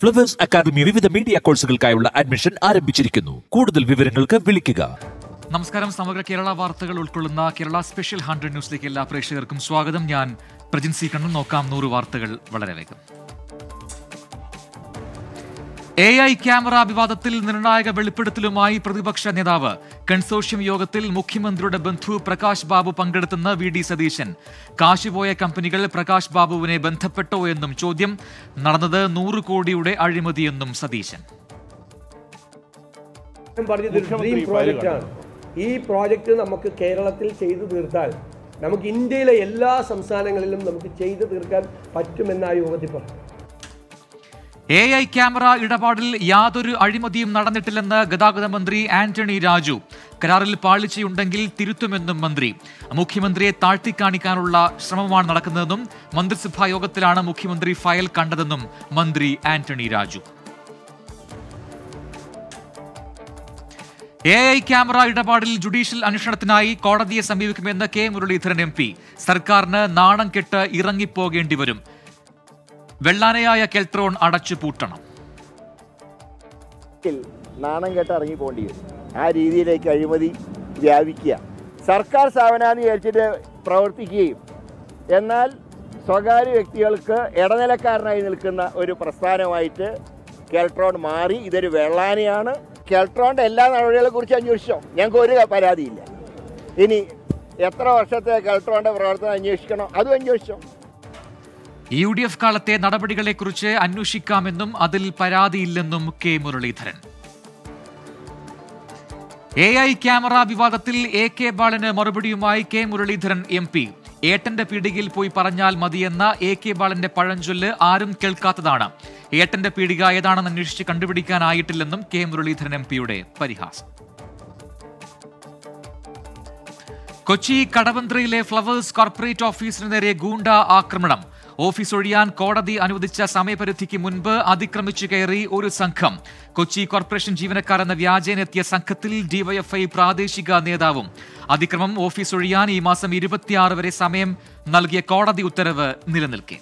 flowers academy വിവിധ media കോഴ്സുകൾക്കായുള്ള admission ആരംഭിച്ചിരിക്കുന്നു കൂടുതൽ വിവരങ്ങൾക്ക് വിളിക്കുക നമസ്കാരം സമഗ്ര കേരള വാർത്തകൾ ഉൾക്കൊള്ളുന്ന കേരള സ്പെഷ്യൽ ഹൺഡ്രഡ് ന്യൂസിലേക്ക് എല്ലാ പ്രേക്ഷകർക്കും സ്വാഗതം ഞാൻ പ്രജിൻ സി കണ്ണൻ നോക്കാം നൂറ് വാർത്തകൾ വളരെ വേഗം എ ഐ ക്യാമറ വിവാദത്തിൽ നിർണായക വെളിപ്പെടുത്തലുമായി പ്രതിപക്ഷ നേതാവ് കൺസോഷ്യം യോഗത്തിൽ മുഖ്യമന്ത്രിയുടെ ബന്ധു പ്രകാശ് ബാബു പങ്കെടുത്തെന്ന് വി ഡി സതീശൻ കാശുപോയ കമ്പനികൾ പ്രകാശ് ബാബുവിനെ ബന്ധപ്പെട്ടോ എന്നും ചോദ്യം നടന്നത് നൂറ് കോടിയുടെ അഴിമതിയെന്നും സതീശൻ ഞാൻ പറഞ്ഞത് ഒരു ഡ്രീം പ്രോജക്റ്റാണ് ഈ പ്രോജക്റ്റ് നമുക്ക് കേരളത്തിൽ ചെയ്തു തീർത്താൽ നമുക്ക് ഇന്ത്യയിലെ എല്ലാ സംസ്ഥാനങ്ങളിലും നമുക്ക് ചെയ്തു തീർക്കാൻ പറ്റുമെന്ന് ആ യോഗത്തിൽ പറഞ്ഞു എ ഐ ക്യാമറ ഇടപാടിൽ യാതൊരു അഴിമതിയും നടന്നിട്ടില്ലെന്ന് ഗതാഗത മന്ത്രി ആന്റണി രാജു കരാറിൽ പാളിച്ചയുണ്ടെങ്കിൽ തിരുത്തുമെന്നും മന്ത്രി മുഖ്യമന്ത്രിയെ താഴ്ത്തിക്കാണിക്കാനുള്ള ശ്രമമാണ് നടക്കുന്നതെന്നും മന്ത്രിസഭാ യോഗത്തിലാണ് മുഖ്യമന്ത്രി ഫയൽ കണ്ടതെന്നും മന്ത്രി Antony Raju A I camera ഇടപാടിൽ ജുഡീഷ്യൽ അന്വേഷണത്തിനായി കോടതിയെ സമീപിക്കുമെന്ന് കെ മുരളീധരൻ എം പി സർക്കാരിന് നാണം കെട്ട് ഇറങ്ങിപ്പോകേണ്ടി വരും വെള്ളാനയായ കെൽട്രോൺ അടച്ചു പൂട്ടണം ിൽ നാണം കെട്ട് ഇറങ്ങി പോകേണ്ടി വരും ആ രീതിയിലേക്ക് അഴിമതി വ്യാപിക്കുക സർക്കാർ സ്ഥാപനമെന്ന് വിചാരിച്ചിട്ട് പ്രവർത്തിക്കുകയും എന്നാൽ സ്വകാര്യ വ്യക്തികൾക്ക് ഇടനിലക്കാരനായി നിൽക്കുന്ന ഒരു പ്രസ്ഥാനമായിട്ട് കെൽട്രോൺ മാറി ഇതൊരു വെള്ളാനയാണ് കെൽട്രോണിൻ്റെ എല്ലാ നടപടികളെ കുറിച്ച് അന്വേഷിച്ചോ ഞങ്ങൾക്ക് ഒരു പരാതിയില്ല ഇനി എത്ര വർഷത്തെ കെൽട്രോണിൻ്റെ പ്രവർത്തനം അന്വേഷിക്കണോ അതും അന്വേഷിച്ചോ യു ഡി എഫ് കാലത്തെ നടപടികളെക്കുറിച്ച് അന്വേഷിക്കാമെന്നും അതിൽ പരാതിയില്ലെന്നും K Muraleedharan A I camera വിവാദത്തിൽ എ കെ ബാലന് മറുപടിയുമായി കെ മുരളീധരൻ എം പി ഏട്ടന്റെ പീടികയിൽ പോയി പറഞ്ഞാൽ മതിയെന്ന എ കെ ബാലന്റെ പഴഞ്ചൊല്ല് ആരും കേൾക്കാത്തതാണ് ഏട്ടന്റെ പീടിക ഏതാണെന്ന് അന്വേഷിച്ച് കണ്ടുപിടിക്കാനായിട്ടില്ലെന്നും കെ മുരളീധരൻ എം പിയുടെ പരിഹാസം കൊച്ചി കടവന്ത്രയിലെ ഫ്ലവേഴ്സ് കോർപ്പറേറ്റ് ഓഫീസിന് നേരെ ഗൂണ്ട ആക്രമണം ഓഫീസ് ഒഴിയാൻ കോടതി അനുവദിച്ച സമയപരിധിക്ക് മുൻപ് അതിക്രമിച്ചു കയറി ഒരു സംഘം കൊച്ചി കോർപ്പറേഷൻ ജീവനക്കാരെന്ന വ്യാജേനെത്തിയ സംഘത്തിൽ ഡിവൈഎഫ്ഐ പ്രാദേശിക നേതാവും അതിക്രമം ഓഫീസ് ഒഴിയാൻ ഈ മാസം ഇരുപത്തിയാറ് വരെ സമയം നൽകിയ കോടതി ഉത്തരവ് നിലനിൽക്കെ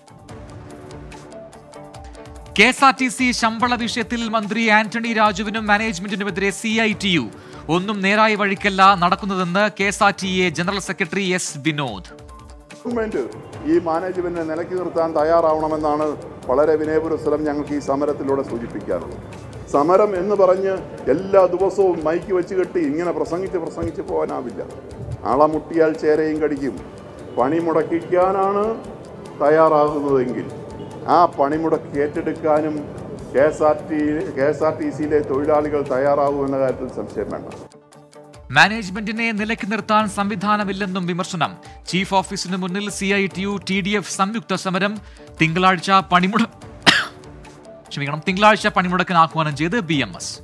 K S R T C ശമ്പള വിഷയത്തിൽ മന്ത്രി ആന്റണി രാജുവിനും മാനേജ്മെന്റിനുമെതിരെ സി ഐ ടി യു ഒന്നും നേരായ വഴിക്കല്ല നടക്കുന്നതെന്ന് K S R T A general secretary S Vinod government ഈ മാനേജ്മെന്റിനെ നിലയ്ക്ക് നിർത്താൻ തയ്യാറാവണമെന്നാണ് വളരെ വിനയപുരസ്സരം ഞങ്ങൾക്ക് ഈ സമരത്തിലൂടെ സൂചിപ്പിക്കാറുള്ളത് സമരം എന്ന് പറഞ്ഞ് എല്ലാ ദിവസവും മൈക്ക് വെച്ച് കെട്ടി ഇങ്ങനെ പ്രസംഗിച്ച് പ്രസംഗിച്ച് പോകാനാവില്ല അളമുട്ടിയാൽ ചേരയും കടിക്കും പണിമുടക്കിക്കാനാണ് തയ്യാറാകുന്നതെങ്കിൽ ആ പണിമുടക്ക് ഏറ്റെടുക്കാനും K S R T K S R T സിയിലെ തൊഴിലാളികൾ തയ്യാറാകുമെന്ന കാര്യത്തിൽ സംശയം വേണ്ട മാനേജ്മെന്റിനെ നിലയ്ക്ക് നിർത്താൻ സംവിധാനമില്ലെന്നും വിമർശനം ചീഫ് ഓഫീസിന് മുന്നിൽ C I T U T D F സംയുക്ത സമരം തിങ്കളാഴ്ച പണിമുട ക്ഷമിക്കണം തിങ്കളാഴ്ച പണിമുടക്കിന് ആഹ്വാനം ചെയ്ത് B M S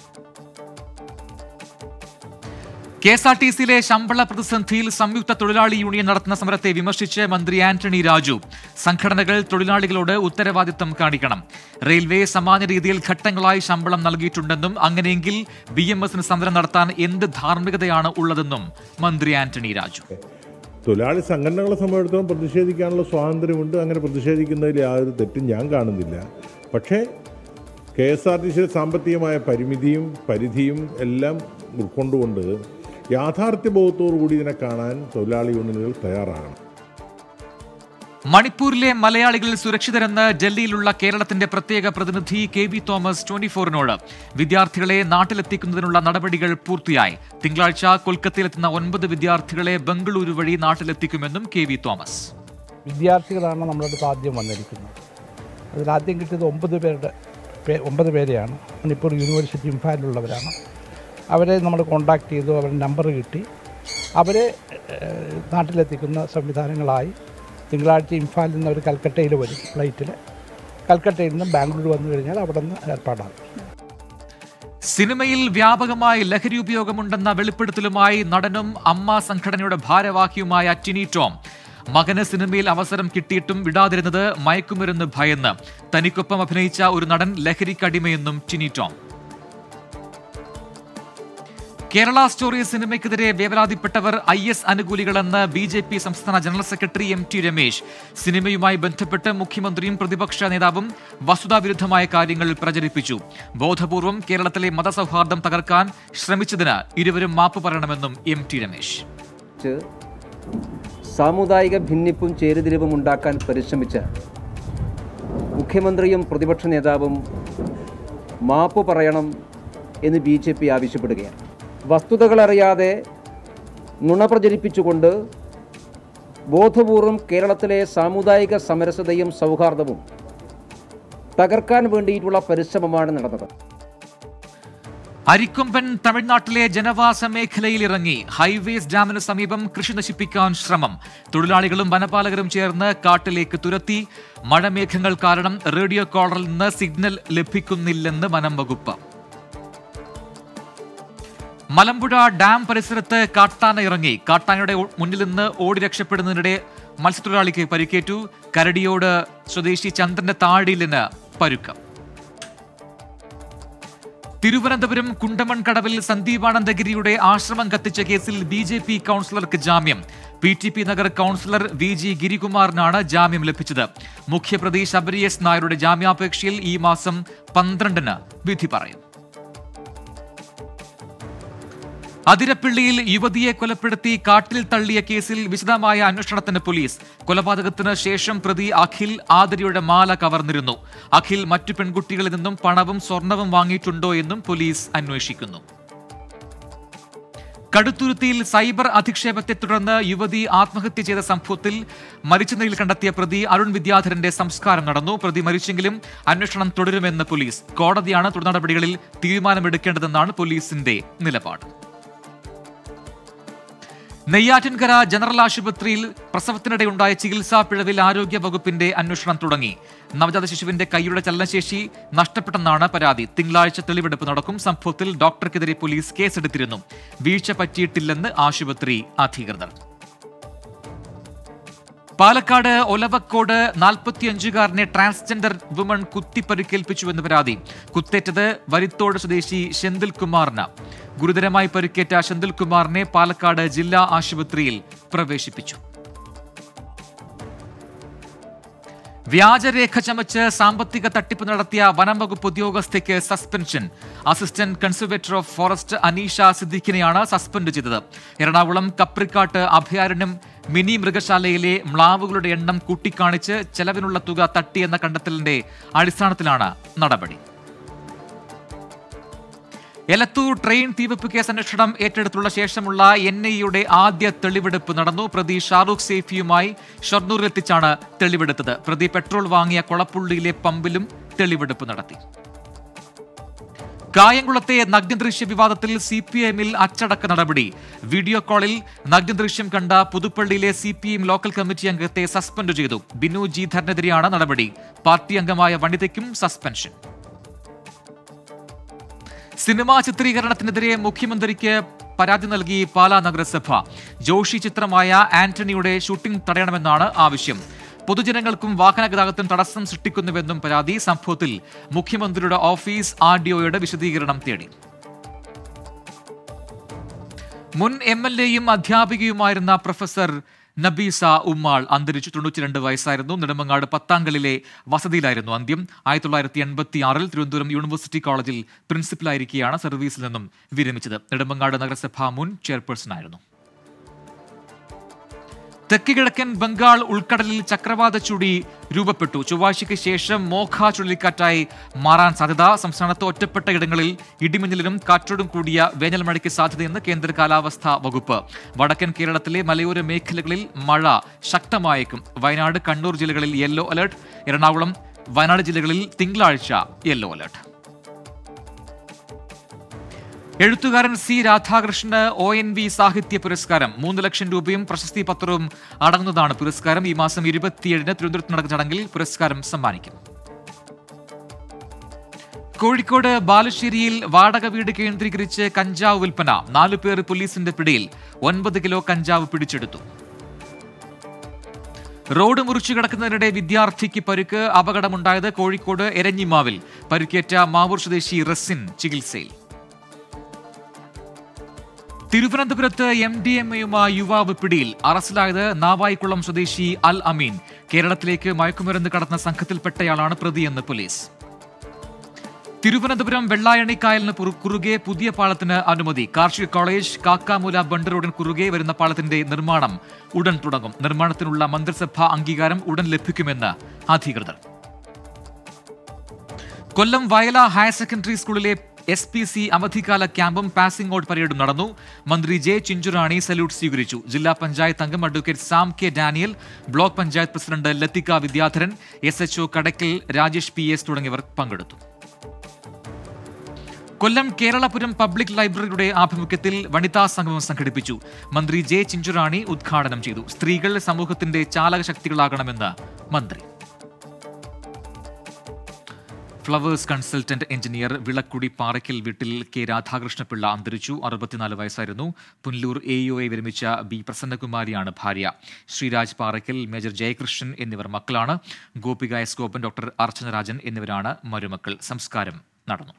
K S R T സിയിലെ ശമ്പള പ്രതിസന്ധിയിൽ സംയുക്ത തൊഴിലാളി യൂണിയൻ നടത്തുന്ന സമരത്തെ വിമർശിച്ച് മന്ത്രി ആന്റണി രാജു സംഘടനകൾ തൊഴിലാളികളോട് ഉത്തരവാദിത്തം കാണിക്കണം റെയിൽവേ സമാന രീതിയിൽ ഘട്ടങ്ങളായി ശമ്പളം നൽകിയിട്ടുണ്ടെന്നും അങ്ങനെയെങ്കിൽ ബി എം എസിന് സമരം നടത്താൻ എന്ത് ധാർമ്മികതയാണ് ഉള്ളതെന്നും മന്ത്രി ആന്റണി രാജു തൊഴിലാളി സംഘടനകളെ സംബന്ധിച്ചിടത്തോളം പ്രതിഷേധിക്കാനുള്ള സ്വാതന്ത്ര്യമുണ്ട് അങ്ങനെ പ്രതിഷേധിക്കുന്നതിൽ യാതൊരു തെറ്റും ഞാൻ കാണുന്നില്ല പക്ഷേ കെ എസ് ആർ ടി സിയുടെ സാമ്പത്തികമായ പരിമിതിയും പരിധിയും എല്ലാം ഉൾക്കൊണ്ടുകൊണ്ട് യാഥാർത്ഥ്യബോധത്തോടു കൂടി ഇതിനെ കാണാൻ തൊഴിലാളി യൂണിയനുകൾ തയ്യാറാകണം മണിപ്പൂരിലെ മലയാളികൾ സുരക്ഷിതരെന്ന് ഡൽഹിയിലുള്ള കേരളത്തിന്റെ പ്രത്യേക പ്രതിനിധി കെ വി തോമസ് ട്വന്റി ഫോറിനോട് വിദ്യാർത്ഥികളെ നാട്ടിലെത്തിക്കുന്നതിനുള്ള നടപടികൾ പൂർത്തിയായി തിങ്കളാഴ്ച കൊൽക്കത്തയിലെത്തുന്ന ഒൻപത് വിദ്യാർത്ഥികളെ ബംഗളൂരു വഴി നാട്ടിലെത്തിക്കുമെന്നും കെ വി തോമസ് വിദ്യാർത്ഥികളാണ് നമ്മുടെ അടുത്ത് ആദ്യം വന്നിരിക്കുന്നത് അതിലാദ്യം കിട്ടിയത് ഒമ്പത് പേരുടെ പേ- ഒമ്പത് പേരെയാണ് മണിപ്പൂർ യൂണിവേഴ്സിറ്റി ഇംഫാലിലുള്ളവരാണ് അവരെ നമ്മൾ കോണ്ടാക്ട് ചെയ്തു അവരുടെ നമ്പർ കിട്ടി അവരെ ഏഹ്, നാട്ടിലെത്തിക്കുന്ന സംവിധാനങ്ങളായി തിങ്കളാഴ്ച ഇംഫാലിൽ നിന്ന് അവർ കൽക്കട്ടയിൽ വരും ഫ്ലൈറ്റിൽ കൽക്കട്ടയിൽ നിന്ന് ബാംഗ്ലൂർ വന്നു കഴിഞ്ഞാൽ അവിടെ നിന്ന് ഏർപ്പാടാകും സിനിമയിൽ വ്യാപകമായി ലഹരി ഉപയോഗമുണ്ടെന്ന വെളിപ്പെടുത്തലുമായി നടനും അമ്മ സംഘടനയുടെ ഭാരവാഹിയുമായ ടിനി ടോം മകന് സിനിമയിൽ അവസരം കിട്ടിയിട്ടും വിടാതിരുന്നത് മയക്കുമരുന്ന് ഭയന്ന് തനിക്കൊപ്പം അഭിനയിച്ച ഒരു നടൻ ലഹരിക്കടിമയെന്നും ടിനി ടോം കേരള സ്റ്റോറി സിനിമയ്ക്കെതിരെ വേവലാതിപ്പെട്ടവർ ഐ എസ് അനുകൂലികളെന്ന് ബി ജെ പി സംസ്ഥാന general secretary M T Ramesh സിനിമയുമായി ബന്ധപ്പെട്ട് മുഖ്യമന്ത്രിയും പ്രതിപക്ഷ നേതാവും വസ്തുതാവിരുദ്ധമായ കാര്യങ്ങൾ പ്രചരിപ്പിച്ചു ബോധപൂർവം കേരളത്തിലെ മതസൗഹാർദ്ദം തകർക്കാൻ ശ്രമിച്ചതിന് ഇരുവരും മാപ്പ് പറയണമെന്നും എം ടി രമേശ് ച്ച് സാമുദായിക ഭിന്നിപ്പും ചേരുതിരിവും ഉണ്ടാക്കാൻ പരിശ്രമിച്ച മുഖ്യമന്ത്രിയും പ്രതിപക്ഷ നേതാവും മാപ്പ് പറയണം എന്ന് ബി ജെ പി ആവശ്യപ്പെടുകയാണ് വസ്തുതകളറിയാതെ നുണ പ്രചരിപ്പിച്ചുകൊണ്ട് ബോധപൂർവം കേരളത്തിലെ സാമുദായിക സമരസതയും സൗഹാർദ്ദവും തകർക്കാൻ വേണ്ടിയിട്ടുള്ള പരിശ്രമമാണ് നടന്നത് അരിക്കൊമ്പൻ തമിഴ്നാട്ടിലെ ജനവാസ മേഖലയിൽ ഇറങ്ങി ഹൈവേസ് ഡാമിന് സമീപം കൃഷി നശിപ്പിക്കാൻ ശ്രമം തൊഴിലാളികളും വനപാലകരും ചേർന്ന് കാട്ടിലേക്ക് തുരത്തി മഴമേഘങ്ങൾ കാരണം റേഡിയോ കോളറിൽ നിന്ന് സിഗ്നൽ ലഭിക്കുന്നില്ലെന്ന് വനം വകുപ്പ് മലമ്പുഴ ഡാം പരിസരത്ത് കാട്ടാന ഇറങ്ങി കാട്ടാനയുടെ ഒ- മുന്നിൽ നിന്ന് ഓടി രക്ഷപ്പെടുന്നതിനിടെ മത്സ്യത്തൊഴിലാളിക്ക് പരിക്കേറ്റു കരടിയോട് സ്വദേശി ചന്ദ്രന്റെ താടിയിലിന് പരുക്കം തിരുവനന്തപുരം കുണ്ടമൺ കടവിൽ സന്ദീപാനന്ദഗിരിയുടെ ആശ്രമം കത്തിച്ച കേസിൽ ബി ജെ പി കൗൺസിലർക്ക് ജാമ്യം P T P Nagar councillor V G ഗിരികുമാറിനാണ് ജാമ്യം ലഭിച്ചത് മുഖ്യപ്രതി ശബരി എസ് നായരുടെ ജാമ്യാപേക്ഷയിൽ ഈ മാസം പന്ത്രണ്ടിന് വിധി പറയും അതിരപ്പിള്ളിയിൽ യുവതിയെ കൊലപ്പെടുത്തി കാട്ടിൽ തള്ളിയ കേസിൽ വിശദമായ അന്വേഷണത്തിന് പോലീസ് കൊലപാതകത്തിന് ശേഷം പ്രതി അഖിൽ ആദരിയുടെ മാല കവർന്നിരുന്നു അഖിൽ മറ്റു പെൺകുട്ടികളിൽ നിന്നും പണവും സ്വർണവും വാങ്ങിയിട്ടുണ്ടോ എന്നും പോലീസ് അന്വേഷിക്കുന്നു കടുത്തുരുത്തിയിൽ സൈബർ അധിക്ഷേപത്തെ തുടർന്ന് യുവതി ആത്മഹത്യ ചെയ്ത സംഭവത്തിൽ മരിച്ച നിലയിൽ കണ്ടെത്തിയ പ്രതി അരുൺ വിദ്യാധരന്റെ സംസ്കാരം നടന്നു പ്രതി മരിച്ചെങ്കിലും അന്വേഷണം തുടരുമെന്ന് പോലീസ് കോടതിയാണ് തുടർ നടപടികളിൽ തീരുമാനമെടുക്കേണ്ടതെന്നാണ് പോലീസിന്റെ നിലപാട് നെയ്യാറ്റിൻകര ജനറൽ ആശുപത്രിയിൽ പ്രസവത്തിനിടെയുണ്ടായ ചികിത്സാ പിഴവിൽ ആരോഗ്യ വകുപ്പിന്റെ അന്വേഷണം തുടങ്ങി നവജാത ശിശുവിന്റെ കൈയുടെ ചലനശേഷി നഷ്ടപ്പെട്ടെന്നാണ് പരാതി തിങ്കളാഴ്ച തെളിവെടുപ്പ് നടക്കും സംഭവത്തിൽ ഡോക്ടർക്കെതിരെ പോലീസ് കേസെടുത്തിരുന്നു വീഴ്ച പറ്റിയിട്ടില്ലെന്ന് ആശുപത്രി അധികൃതർ പാലക്കാട് ഒലവക്കോട് നാൽപ്പത്തിയഞ്ചുകാരനെ ട്രാൻസ്ജെൻഡർ വുമൺ കുത്തിപ്പരുക്കേൽപ്പിച്ചുവെന്ന് പരാതി കുത്തേറ്റത് വരിത്തോട് സ്വദേശി ശെന്തിൽ കുമാറിന് ഗുരുതരമായി പരിക്കേറ്റ ശെന്തിൽ കുമാറിനെ പാലക്കാട് ജില്ലാ ആശുപത്രിയിൽ പ്രവേശിപ്പിച്ചു വ്യാജരേഖ ചമച്ച് സാമ്പത്തിക തട്ടിപ്പ് നടത്തിയ വനം വകുപ്പ് ഉദ്യോഗസ്ഥയ്ക്ക് suspension assistant conservator of forest Aneesha സിദ്ദിഖിനെയാണ് സസ്പെൻഡ് ചെയ്തത് എറണാകുളം കപ്രിക്കാട്ട് അഭയാരണ്യം മിനി മൃഗശാലയിലെ മ്ലാവുകളുടെ എണ്ണം കൂട്ടിക്കാണിച്ച് ചെലവിനുള്ള തുക തട്ടിയെന്ന കണ്ടെത്തലിന്റെ അടിസ്ഥാനത്തിലാണ് നടപടി എലത്തൂർ ട്രെയിൻ തീവെപ്പ് കേസ് അന്വേഷണം ഏറ്റെടുത്തുള്ള ശേഷമുള്ള എൻ ഐയുടെ ആദ്യ തെളിവെടുപ്പ് നടന്നു പ്രതി ഷാറൂഖ് സേഫിയുമായി ഷൊർണൂരിലെത്തിച്ചാണ് തെളിവെടുത്തത് പ്രതി പെട്രോൾ വാങ്ങിയ കൊളപ്പുള്ളിയിലെ പമ്പിലും തെളിവെടുപ്പ് നടത്തി കായംകുളത്തെ നഗ്നദൃശ്യ വിവാദത്തിൽ സി പി എമ്മിൽ അച്ചടക്ക നടപടി വീഡിയോ കോളിൽ നഗ്നദൃശ്യം കണ്ട പുതുപ്പള്ളിയിലെ C P M local committee അംഗത്തെ സസ്പെൻഡ് ചെയ്തു ബിനു ജീധറിനെതിരെയാണ് നടപടി പാർട്ടി അംഗമായ വനിതയ്ക്കും സസ്പെൻഷൻ സിനിമാ ചിത്രീകരണത്തിനെതിരെ മുഖ്യമന്ത്രിക്ക് പരാതി നൽകി പാലാ നഗരസഭ ജോഷി ചിത്രമായ ആന്റണിയുടെ ഷൂട്ടിംഗ് തടയണമെന്നാണ് ആവശ്യം പൊതുജനങ്ങൾക്കും വാഹനഗതാഗതത്തിന് തടസ്സം സൃഷ്ടിക്കുന്നുവെന്നും പരാതി സംഭവത്തിൽ മുഖ്യമന്ത്രിയുടെ ഓഫീസ് ആർ ഡിഒയുടെ വിശദീകരണം തേടി മുൻ എം എൽ എയും അധ്യാപികയുമായിരുന്ന പ്രൊഫസർ നബീസ ഉമ്മാൾ അന്തരിച്ചു തൊണ്ണൂറ്റിരണ്ട് വയസ്സായിരുന്നു നെടുമങ്ങാട് പത്താങ്കലിലെ വസതിയിലായിരുന്നു അന്ത്യം ആയിരത്തി തൊള്ളായിരത്തി എൺപത്തി ആറിൽ തിരുവനന്തപുരം യൂണിവേഴ്സിറ്റി കോളേജിൽ പ്രിൻസിപ്പലായിരിക്കെയാണ് സർവീസിൽ നിന്നും വിരമിച്ചത് നെടുമങ്ങാട് നഗരസഭ മുൻ ചെയർപേഴ്സണായിരുന്നു തെക്ക് കിഴക്കൻ ബംഗാൾ ഉൾക്കടലിൽ ചക്രവാത ചുഴി രൂപപ്പെട്ടു ചൊവ്വാഴ്ചയ്ക്ക് ശേഷം മോഖ ചുഴലിക്കാറ്റായി മാറാൻ സാധ്യത സംസ്ഥാനത്ത് ഒറ്റപ്പെട്ട ഇടങ്ങളിൽ ഇടിമിന്നലിനും കാറ്റോടും കൂടിയ വേനൽ മഴയ്ക്ക് സാധ്യതയെന്ന് കേന്ദ്ര കാലാവസ്ഥാ വകുപ്പ് വടക്കൻ കേരളത്തിലെ മലയോര മേഖലകളിൽ മഴ ശക്തമായേക്കും വയനാട് കണ്ണൂർ ജില്ലകളിൽ യെല്ലോ അലർട്ട് എറണാകുളം വയനാട് ജില്ലകളിൽ തിങ്കളാഴ്ച യെല്ലോ അലർട്ട് എഴുത്തുകാരൻ സി രാധാകൃഷ്ണന് ഒ എൻ വി സാഹിത്യ പുരസ്കാരം മൂന്ന് ലക്ഷം രൂപയും പ്രശസ്തി പത്രവും അടങ്ങുന്നതാണ് പുരസ്കാരം ഈ മാസം ഇരുപത്തിയേഴിന് തിരുവനന്തപുരത്ത് നടക്കുന്ന ചടങ്ങിൽ പുരസ്കാരം സമ്മാനിക്കും കോഴിക്കോട് ബാലുശ്ശേരിയിൽ വാടക വീട് കേന്ദ്രീകരിച്ച് കഞ്ചാവ് വിൽപ്പന നാലു പേർ പോലീസിന്റെ പിടിയിൽ ഒൻപത് കിലോ കഞ്ചാവ് പിടിച്ചെടുത്തു റോഡ് മുറിച്ചു കിടക്കുന്നതിനിടെ വിദ്യാർത്ഥിക്ക് പരുക്ക് അപകടമുണ്ടായത് കോഴിക്കോട് എരഞ്ഞിമാവിൽ പരുക്കേറ്റ മാവൂർ സ്വദേശി റസിൻ ചികിത്സയിൽ തിരുവനന്തപുരത്ത് എം ഡി എം എയുമായി യുവാവ് പിടിയിൽ അറസ്റ്റിലായത് നാവായിക്കുളം സ്വദേശി അൽ അമീൻ കേരളത്തിലേക്ക് മയക്കുമരുന്ന് കടന്ന സംഘത്തിൽപ്പെട്ടയാളാണ് പ്രതിയെന്ന് പോലീസ് തിരുവനന്തപുരം വെള്ളായണിക്കായലിന് പുറ- കുറുകെ പുതിയ പാലത്തിന് അനുമതി കാർഷിക കോളേജ് കാക്കാമൂല ബണ്ട് റോഡിന് കുറുകെ വരുന്ന പാലത്തിന്റെ നിർമ്മാണം ഉടൻ തുടങ്ങും നിർമ്മാണത്തിനുള്ള മന്ത്രിസഭാ അംഗീകാരം ഉടൻ ലഭിക്കുമെന്ന് അധികൃതർ കൊല്ലം വയല ഹയർ സെക്കൻഡറി സ്കൂളിലെ എസ് പി സി അവധിക്കാല ക്യാമ്പും പാസിംഗ് ഔട്ട് പരേഡും നടന്നു മന്ത്രി ജെ ചിഞ്ചുറാണി സല്യൂട്ട് സ്വീകരിച്ചു ജില്ലാ പഞ്ചായത്ത് അംഗം advocate Sam K Daniel block panchayat president Lathika Vidyadharan S H O Kadakkal Rajesh P S തുടങ്ങിയവർ പങ്കെടുത്തു കൊല്ലം കേരളപുരം പബ്ലിക് ലൈബ്രറിയുടെ ആഭിമുഖ്യത്തിൽ വനിതാ സംഗമം സംഘടിപ്പിച്ചു മന്ത്രി ജെ ചിഞ്ചുറാണി ഉദ്ഘാടനം ചെയ്തു സ്ത്രീകൾ സമൂഹത്തിന്റെ ചാലക ശക്തികളാകണമെന്ന് മന്ത്രി Flowers consultant engineer Vilakkudy Parakkal വീട്ടിൽ കെ രാധാകൃഷ്ണപിള്ള അന്തരിച്ചു അറുപത്തിനാല് വയസ്സായിരുന്നു പുനലൂർ എ യു എ വിരമിച്ച ബി പ്രസന്നകുമാരിയാണ് ഭാര്യ ശ്രീരാജ് പാറയ്ക്കൽ മേജർ ജയകൃഷ്ണൻ എന്നിവർ മക്കളാണ് ഗോപിക എസ് ഗോപൻ ഡോക്ടർ അർച്ചനരാജൻ എന്നിവരാണ് മരുമക്കൾ സംസ്കാരം നടന്നു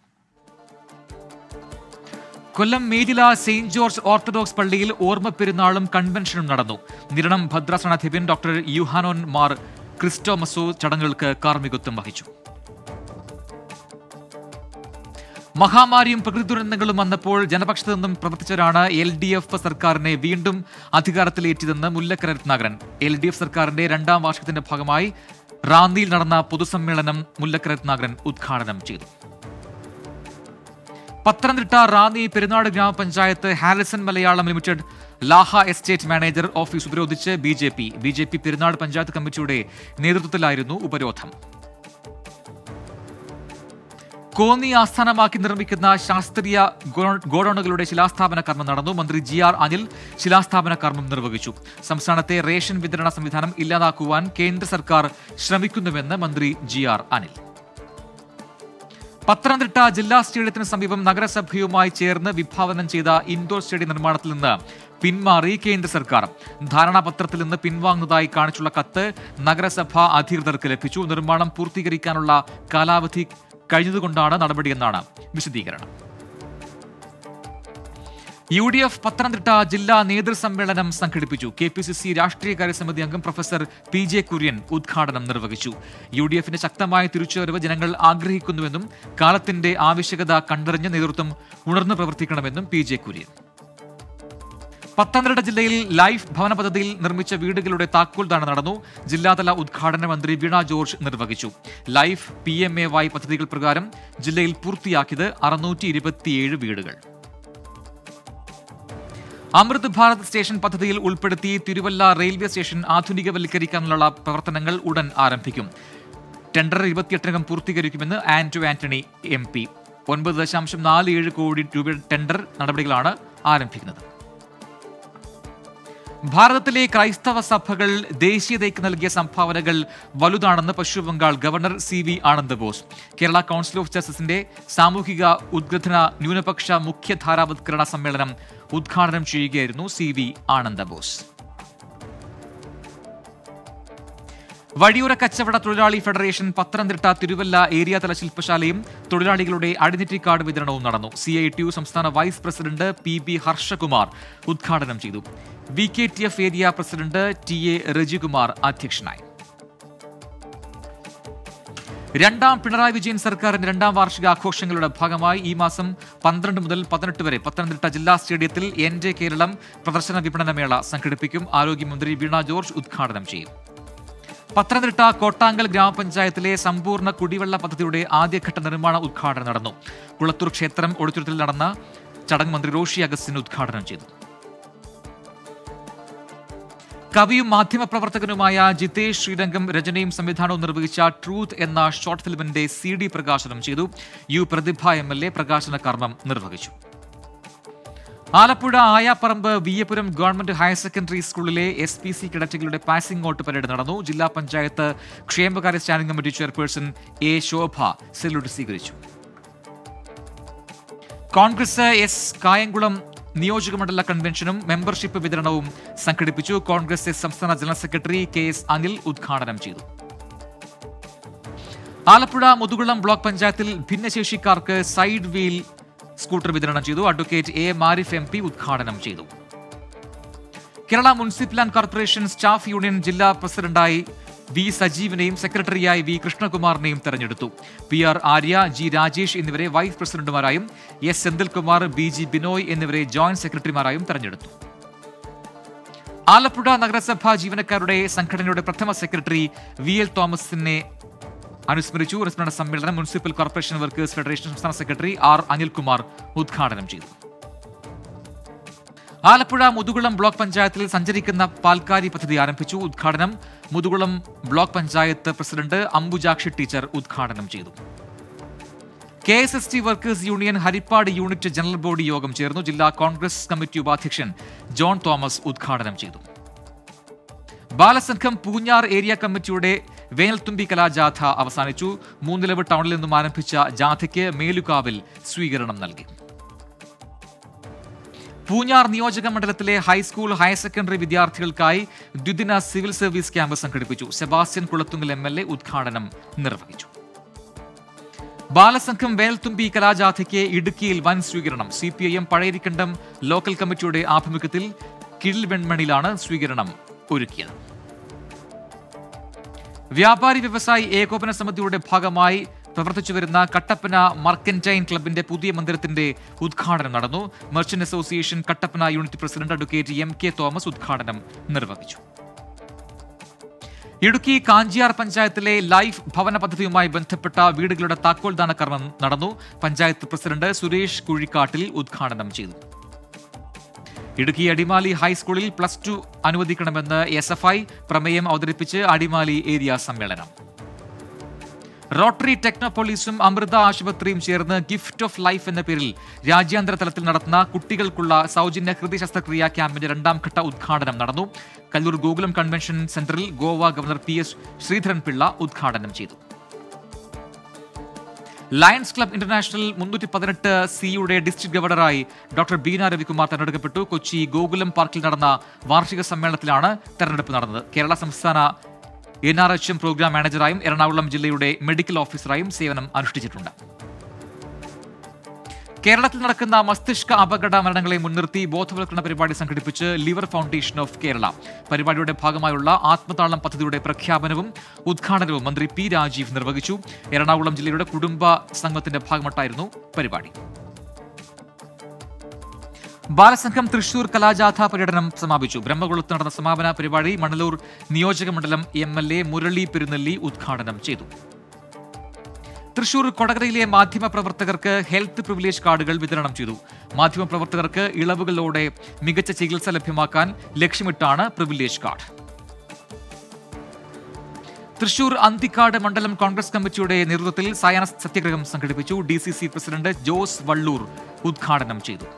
കൊല്ലം മേദില സെയിന്റ് ജോർജ് ഓർത്തഡോക്സ് പള്ളിയിൽ ഓർമ്മ പെരുന്നാളും കൺവെൻഷനും നടന്നു നിരണം ഭദ്രാസനാധിപൻ ഡോക്ടർ യുഹാനോൻ മാർ ക്രിസ്റ്റോമസോ ചടങ്ങുകൾക്ക് കാർമ്മികത്വം വഹിച്ചു മഹാമാരിയും പ്രകൃതി ദുരന്തങ്ങളും വന്നപ്പോൾ ജനപക്ഷത്തു നിന്നും പ്രവർത്തിച്ചവരാണ് എൽ ഡി എഫ് സർക്കാരിനെ വീണ്ടും അധികാരത്തിലേറ്റിയതെന്ന് Mullakkara Ratnakaran L D F സർക്കാരിന്റെ രണ്ടാം വാർഷികത്തിന്റെ ഭാഗമായി റാന്നിയിൽ നടന്ന പൊതുസമ്മേളനം മുല്ലക്കര രത്നാകരൻ ഉദ്ഘാടനം ചെയ്തു പത്തനംതിട്ട റാന്നി പെരുന്നാട് ഗ്രാമപഞ്ചായത്ത് Harrison Malayalam limited Laha estate manager office ഉപരോധിച്ച് B J P B J P Perunad panchayat കമ്മിറ്റിയുടെ നേതൃത്വത്തിലായിരുന്നു ഉപരോധം കോന്നി ആസ്ഥാനമാക്കി നിർമ്മിക്കുന്ന ശാസ്ത്രീയ ഗോ- ഗോഡൌണുകളുടെ ശിലാസ്ഥാപന കർമ്മം നടന്നു മന്ത്രി ജി ആർ അനിൽ ശിലാസ്ഥാപന കർമ്മം നിർവഹിച്ചു സംസ്ഥാനത്തെ റേഷൻ വിതരണ സംവിധാനം ഇല്ലാതാക്കുവാൻ കേന്ദ്ര സർക്കാർ ശ്രമിക്കുന്നുവെന്ന് മന്ത്രി ജി ആർ അനിൽ പത്തനംതിട്ട ജില്ലാ സ്റ്റേഡിയത്തിന് സമീപം നഗരസഭയുമായി ചേർന്ന് വിഭാവനം ചെയ്ത ഇൻഡോർ സ്റ്റേഡിയം നിർമ്മാണത്തിൽ നിന്ന് പിന്മാറി കേന്ദ്ര സർക്കാർ ധാരണാപത്രത്തിൽ നിന്ന് പിൻവാങ്ങുന്നതായി കാണിച്ചുള്ള കത്ത് നഗരസഭ അധികൃതർക്ക് ലഭിച്ചു നിർമ്മാണം പൂർത്തീകരിക്കാനുള്ള കാലാവധി കഴിഞ്ഞതുകൊണ്ടാണ് നടപടിയെന്നാണ് വിശദീകരണം യു ഡി എഫ് പത്തനംതിട്ട ജില്ലാ നേതൃസമ്മേളനം സംഘടിപ്പിച്ചു കെ പി സി സി രാഷ്ട്രീയകാര്യ സമിതി അംഗം പ്രൊഫസർ പി ജെ കുര്യൻ ഉദ്ഘാടനം നിർവഹിച്ചു യു ഡി എഫിന്റെ ശക്തമായ തിരിച്ചുവരവ് ജനങ്ങൾ ആഗ്രഹിക്കുന്നുവെന്നും കാലത്തിന്റെ ആവശ്യകത കണ്ടറിഞ്ഞ് നേതൃത്വം ഉണർന്നു പ്രവർത്തിക്കണമെന്നും പി ജെ കുര്യൻ പത്തനംതിട്ട ജില്ലയിൽ ലൈഫ് ഭവന പദ്ധതിയിൽ നിർമ്മിച്ച വീടുകളുടെ താക്കോൽദാനം നടന്നു ജില്ലാതല ഉദ്ഘാടന മന്ത്രി വീണ ജോർജ് നിർവഹിച്ചു life P M A Y പദ്ധതികൾ പ്രകാരം ജില്ലയിൽ പൂർത്തിയാക്കിയത് അറുന്നൂറ്റി ഇരുപത്തിയേഴ് വീടുകൾ അമൃത് ഭാരത് സ്റ്റേഷൻ പദ്ധതിയിൽ ഉൾപ്പെടുത്തി തിരുവല്ല റെയിൽവേ സ്റ്റേഷൻ ആധുനികവൽക്കരിക്കാനുള്ള പ്രവർത്തനങ്ങൾ ഉടൻ ആരംഭിക്കും ടെൻഡർ ഇരുപത്തിയെട്ടിനകം പൂർത്തീകരിക്കുമെന്ന് ആന്റോ ആന്റണി എം പി ഒൻപത് ദശാംശം നാല് ഏഴ് കോടി രൂപയുടെ ടെൻഡർ നടപടികളാണ് ആരംഭിക്കുന്നത് ഭാരതത്തിലെ ക്രൈസ്തവ സഭകൾ ദേശീയതയ്ക്ക് നൽകിയ സംഭാവനകൾ വലുതാണെന്ന് പശ്ചിമബംഗാൾ governor C V Anand Bose Kerala council of ജസ്റ്റിസിന്റെ സാമൂഹിക ഉദ്ഗ്രഥന ന്യൂനപക്ഷ മുഖ്യധാരാവത്കരണ സമ്മേളനം ഉദ്ഘാടനം ചെയ്യുകയായിരുന്നു സി വി ആനന്ദ ബോസ് വഴിയോര കച്ചവട തൊഴിലാളി ഫെഡറേഷൻ പത്തനംതിട്ട തിരുവല്ല ഏരിയ തല ശില്പശാലയും തൊഴിലാളികളുടെ ഐഡന്റിറ്റി കാർഡ് വിതരണവും നടന്നു സി ഐ ടി യു സംസ്ഥാന vice president P B Harshakumar ഉദ്ഘാടനം ചെയ്തു V K T F area president T A Rajikumar അധ്യക്ഷനായി രണ്ടാം പിണറായി വിജയൻ സർക്കാരിന്റെ രണ്ടാം വാർഷിക ആഘോഷങ്ങളുടെ ഭാഗമായി ഈ മാസം പന്ത്രണ്ട് മുതൽ പതിനെട്ട് വരെ പത്തനംതിട്ട ജില്ലാ സ്റ്റേഡിയത്തിൽ എന്റെ കേരളം പ്രദർശന വിപണനമേള സംഘടിപ്പിക്കും ആരോഗ്യമന്ത്രി വീണ ജോർജ് ഉദ്ഘാടനം ചെയ്യും പത്തനംതിട്ട കോട്ടാങ്കൽ ഗ്രാമപഞ്ചായത്തിലെ സമ്പൂർണ്ണ കുടിവെള്ള പദ്ധതിയുടെ ആദ്യഘട്ട നിർമ്മാണ ഉദ്ഘാടനം നടന്നു കുളത്തൂർ ക്ഷേത്രം ഓഡിറ്റോറിയത്തിൽ നടന്ന ചടങ്ങ് മന്ത്രി റോഷി അഗസ്റ്റിൻ ഉദ്ഘാടനം ചെയ്തു കവിയും മാധ്യമപ്രവർത്തകനുമായ ജിതേഷ് ശ്രീരംഗം രചനയും സംവിധാനവും നിർവഹിച്ച ട്രൂത്ത് എന്ന ഷോർട്ട് ഫിലിമിന്റെ സി ഡി പ്രകാശനം ചെയ്തു U Prathibha M L A പ്രകാശന കർമ്മം നിർവഹിച്ചു Alappuzha Ayaparambu Veeyapuram government higher secondary സ്കൂളിലെ എസ് പി സി കിടറ്റുകളുടെ പാസിംഗ് ഔട്ട് പരേഡ് നടന്നു ജില്ലാ പഞ്ചായത്ത് ക്ഷേമകാര്യ standing committee chairperson A Shobha salute സ്വീകരിച്ചു കോൺഗ്രസ് എസ് കായംകുളം നിയോജകമണ്ഡല കൺവെൻഷനും മെമ്പർഷിപ്പ് വിതരണവും സംഘടിപ്പിച്ചു കോൺഗ്രസ് എസ് സംസ്ഥാന general secretary K S Anil ഉദ്ഘാടനം ചെയ്തു ആലപ്പുഴ മുതുകുളം ബ്ലോക്ക് പഞ്ചായത്തിൽ ഭിന്നശേഷിക്കാർക്ക് സൈഡ് വീൽ സ്കൂട്ടർ വിതരണം ചെയ്തു അഡ്വക്കേറ്റ് എ മാരിഫ് എം പി ഉദ്ഘാടനം ചെയ്തു Kerala municipal and corporation staff union ജില്ലാ പ്രസിഡന്റായി വി സജീവിനെയും സെക്രട്ടറിയായി വി കൃഷ്ണകുമാറിനെയും തെരഞ്ഞെടുത്തു P R Arya G Rajesh എന്നിവരെ വൈസ് പ്രസിഡന്റുമാരായും S Senthilkumar B G Binoy എന്നിവരെ ജോയിന്റ് സെക്രട്ടറിമാരായും തെരഞ്ഞെടുത്തു ആലപ്പുഴ നഗരസഭാ ജീവനക്കാരുടെ സംഘടനയുടെ പ്രഥമ സെക്രട്ടറി വി എൽ തോമസിനെ അനുസ്മരിച്ചു അനുസ്മരണ സമ്മേളനം മുനിസിപ്പൽ കോർപ്പറേഷൻ വർക്കേഴ്സ് ഫെഡറേഷൻ സംസ്ഥാന സെക്രട്ടറി ആർ അനിൽകുമാർ ഉദ്ഘാടനം ചെയ്തു ആലപ്പുഴ മുതുകുളം ബ്ലോക്ക് പഞ്ചായത്തിൽ സഞ്ചരിക്കുന്ന പാൽക്കാരി പദ്ധതി ആരംഭിച്ചു ഉദ്ഘാടനം Muthukulam block panchayat president Ambujakshi teacher ഉദ്ഘാടനം ചെയ്തു K S S T workers union Haripad unit general body യോഗം ചേർന്നു ജില്ലാ കോൺഗ്രസ് കമ്മിറ്റി ഉപാധ്യക്ഷൻ ജോൺ തോമസ് ഉദ്ഘാടനം ചെയ്തു ബാലസംഘം പൂഞ്ഞാർ ഏരിയ കമ്മിറ്റിയുടെ വേനൽത്തുമ്പി കലാജാഥ അവസാനിച്ചു മൂന്നിലവ് ടൗണിൽ നിന്നും ആരംഭിച്ച ജാഥയ്ക്ക് മേലുകാവിൽ സ്വീകരണം നൽകി പൂഞ്ഞാർ നിയോജക മണ്ഡലത്തിലെ ഹൈസ്കൂൾ ഹയർ സെക്കൻഡറി വിദ്യാർത്ഥികൾക്കായി ദ്വിദിന സിവിൽ സർവീസ് ക്യാമ്പ് സംഘടിപ്പിച്ചു Sebastian Kulathunkal M L A ഉദ്ഘാടനം നിർവഹിച്ചു ബാലസംഘം വേൽത്തുമ്പി കലാജാഥയ്ക്ക് ഇടുക്കിയിൽ വൻ സ്വീകരണം C P I M Pazhayarikkandam local കമ്മിറ്റിയുടെ ആഭിമുഖ്യത്തിൽ കിഴിൽ വെൺമണിയിലാണ് സ്വീകരണം ഒരുക്കിയത് വ്യാപാരി വ്യവസായി ഏകോപന സമിതിയുടെ ഭാഗമായി പ്രവർത്തിച്ചു വരുന്ന കട്ടപ്പന മർക്കന്റൈൻ ക്ലബിന്റെ പുതിയ മന്ദിരത്തിന്റെ ഉദ്ഘാടനം നടന്നു merchant association Kattappana unit president advocate M K Thomas ഉദ്ഘാടനം നിർവഹിച്ചു ഇടുക്കി കാഞ്ചിയാർ പഞ്ചായത്തിലെ ലൈഫ് ഭവന പദ്ധതിയുമായി ബന്ധപ്പെട്ട വീടുകളുടെ താക്കോൽദാന കർമ്മം നടന്നു പഞ്ചായത്ത് പ്രസിഡന്റ് സുരേഷ് കുഴിക്കാട്ടിൽ ഉദ്ഘാടനം ചെയ്തു ഇടുക്കി അടിമാലി ഹൈസ്കൂളിൽ പ്ലസ് ടു അനുവദിക്കണമെന്ന് എസ് എഫ് ഐ പ്രമേയം അവതരിപ്പിച്ച് അടിമാലി ഏരിയ സമ്മേളനം റോട്ടറി ടെക്നോപോളിസും അമൃത ആശുപത്രിയും ചേർന്ന് ഗിഫ്റ്റ് ഓഫ് ലൈഫ് എന്ന പേരിൽ രാജ്യാന്തര തലത്തിൽ നടത്തുന്ന കുട്ടികൾക്കുള്ള സൗജന്യ ഹൃദയ ശസ്ത്രക്രിയാ ക്യാമ്പിന്റെ രണ്ടാം ഘട്ട ഉദ്ഘാടനം നടന്നു കല്ലൂർ ഗോകുലം കൺവെൻഷൻ സെന്ററിൽ Goa governor P S Sreedharan Pillai ഉദ്ഘാടനം ചെയ്തു ലയൺസ് ക്ലബ് ഇന്റർനാഷണൽ മുന്നൂറ്റി പതിനെട്ട് സിയുടെ ഡിസ്ട്രിക്ട് ഗവർണറായി ഡോക്ടർ ബീന രവികുമാർ തെരഞ്ഞെടുക്കപ്പെട്ടു കൊച്ചി ഗോകുലം പാർക്കിൽ നടന്ന വാർഷിക സമ്മേളനത്തിലാണ് തെരഞ്ഞെടുപ്പ് നടന്നത് കേരള സംസ്ഥാന N R H M programme മാനേജറായും എറണാകുളം ജില്ലയുടെ മെഡിക്കൽ ഓഫീസറായും സേവനം അനുഷ്ഠിച്ചിട്ടുണ്ട് കേരളത്തിൽ നടക്കുന്ന മസ്തിഷ്ക അപകട മരണങ്ങളെ മുൻനിർത്തി ബോധവൽക്കരണ പരിപാടി സംഘടിപ്പിച്ച് ലിവർ ഫൗണ്ടേഷൻ ഓഫ് കേരള പരിപാടിയുടെ ഭാഗമായുള്ള ആത്മതാളം പദ്ധതിയുടെ പ്രഖ്യാപനവും ഉദ്ഘാടനവും മന്ത്രി പി രാജീവ് നിർവഹിച്ചു എറണാകുളം ജില്ലയുടെ കുടുംബ സംഘത്തിന്റെ ഭാഗമായിട്ടായിരുന്നു പരിപാടി ബാലസംഘം തൃശൂർ കലാജാഥ പര്യടനം സമാപിച്ചു ബ്രഹ്മകുളത്ത് നടന്ന സമാപന പരിപാടി മണലൂർ നിയോജക മണ്ഡലം M L A Murali Perunnelli ഉദ്ഘാടനം ചെയ്തു തൃശൂർ കൊടകരയിലെ മാധ്യമപ്രവർത്തകർക്ക് ഹെൽത്ത് പ്രിവിലേജ് കാർഡുകൾ വിതരണം ചെയ്തു മാധ്യമപ്രവർത്തകർക്ക് ഇളവുകളോടെ മികച്ച ചികിത്സ ലഭ്യമാക്കാൻ ലക്ഷ്യമിട്ടാണ് പ്രിവിലേജ് കാർഡ് തൃശൂർ അന്തിക്കാട് മണ്ഡലം കോൺഗ്രസ് കമ്മിറ്റിയുടെ നേതൃത്വത്തിൽ സയൻസ് സത്യഗ്രഹം സംഘടിപ്പിച്ചു D C C president Jose Vallur ഉദ്ഘാടനം ചെയ്തു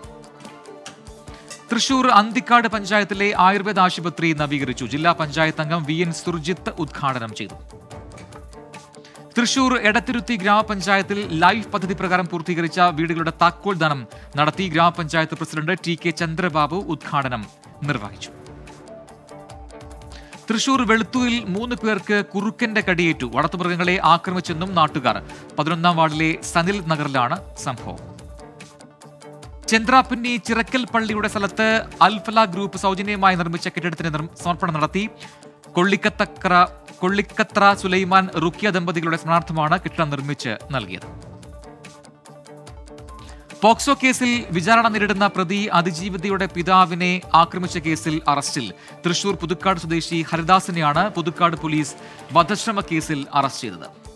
തൃശൂർ അന്തിക്കാട് പഞ്ചായത്തിലെ ആയുർവേദ ആശുപത്രി നവീകരിച്ചു ജില്ലാ പഞ്ചായത്ത് അംഗം വി എൻ സുർജിത്ത് ഉദ്ഘാടനം ചെയ്തു തൃശൂർ എടത്തിരുത്തി ഗ്രാമപഞ്ചായത്തിൽ ലൈഫ് പദ്ധതി പ്രകാരം പൂർത്തീകരിച്ച വീടുകളുടെ താക്കോൽ ദാനം നടത്തി ഗ്രാമപഞ്ചായത്ത് പ്രസിഡന്റ് ടി കെ ചന്ദ്രബാബു ഉദ്ഘാടനം നിർവഹിച്ചു തൃശൂർ വെളുത്തൂരിൽ മൂന്ന് പേർക്ക് കുറുക്കന്റെ കടിയേറ്റു വളർത്തുമൃഗങ്ങളെ ആക്രമിച്ചെന്നും നാട്ടുകാർ പതിനൊന്നാം വാർഡിലെ സനിൽ നഗറിലാണ് സംഭവം ചന്ദ്രാപിന്നി ചിറക്കൽ പള്ളിയുടെ സ്ഥലത്ത് അൽഫല ഗ്രൂപ്പ് സൗജന്യമായി നിർമ്മിച്ച കെട്ടിടത്തിന് നിർ- സമർപ്പണം നടത്തി കൊള്ളിക്കത്തക്ര കൊള്ളിക്കത്ര സുലൈമാൻ റുക്കിയ ദമ്പതികളുടെ സ്മരണാർത്ഥമാണ് കെട്ടിടം നിർമ്മിച്ച് നൽകിയത് പോക്സോ കേസിൽ വിചാരണ നേരിടുന്ന പ്രതി അതിജീവിതയുടെ പിതാവിനെ ആക്രമിച്ച കേസിൽ അറസ്റ്റിൽ തൃശൂർ പുതുക്കാട് സ്വദേശി ഹരിദാസിനെയാണ് പുതുക്കാട് പോലീസ് വധശ്രമ കേസിൽ അറസ്റ്റ് ചെയ്തത്